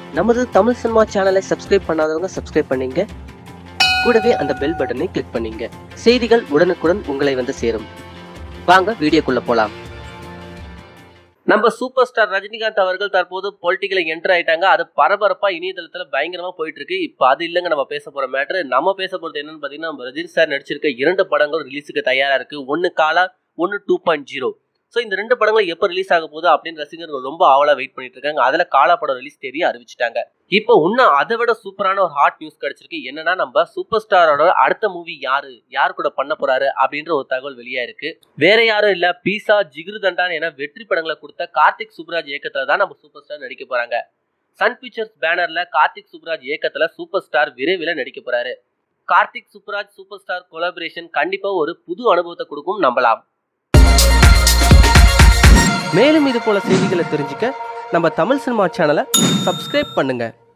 நமது தமிழ் சினிமா சேனலை சப்ஸ்கிரைப் பண்ணாதவங்க சப்ஸ்கிரைப் பண்ணீங்க கூடவே அந்த பெல் பட்டனை கிளிக் பண்ணீங்க செய்திகள் உடனுக்குடன் உங்களை வந்து சேரும் வாங்க வீடியோக்குள்ள போலாம் நம்ம சூப்பர் ஸ்டார் ரஜினிகாந்த் அவர்கள் தற்போது பொலிட்டிக்கல என்டர் ஆயிட்டாங்க அது பரபரப்பா இணையதளத்துல பயங்கரமா போயிட்டு இருக்கு இப்போ அது இல்லைங்க நம்ம பேச போற மேட்ரு நம்ம பேச போறது என்னன்னு பாத்தீங்கன்னா நம்ம ரஜினி சார் நடிச்சிருக்க இரண்டு படங்கள் ரிலீஸுக்கு தயாரா இருக்கு ஒன்னு காலா ஒன்னு டூ பாயிண்ட் ஜீரோ ஸோ இந்த ரெண்டு படங்களும் எப்போ ரிலீஸ் ஆக போகுது அப்படின்னு ரசிகர்கள் ரொம்ப ஆவலா வெயிட் பண்ணிட்டு இருக்காங்க அதுல காலா படம் ரிலீஸ் தேதி அறிவிச்சிட்டாங்க இப்போ இன்னும் அதை விட சூப்பரான ஒரு ஹாட் நியூஸ் கிடைச்சிருக்கு என்னன்னா நம்ம சூப்பர் ஸ்டாரோட அடுத்த மூவி யாரு யார் கூட பண்ண போறாரு அப்படின்ற ஒரு தகவல் வெளியா இருக்கு வேற யாரும் இல்ல பீசா ஜிகிரு தண்டான் என வெற்றி படங்களை கொடுத்த கார்த்திக் சுப்ராஜ் இயக்கத்துல தான் நம்ம சூப்பர் ஸ்டார் நடிக்க போறாங்க சன் பிக்சர்ஸ் பேனர்ல கார்த்திக் சுப்ராஜ் இயக்கத்துல சூப்பர் ஸ்டார் விரைவில் நடிக்க போறாரு Karthik Subbaraj super star collaboration கண்டிப்பா ஒரு புது அனுபவத்தை கொடுக்கும் நம்பலாம் மேலும் இது போல செய்திகளை தெரிஞ்சுக்க நம்ம தமிழ் சினிமா சேனலை சப்ஸ்கிரைப் பண்ணுங்க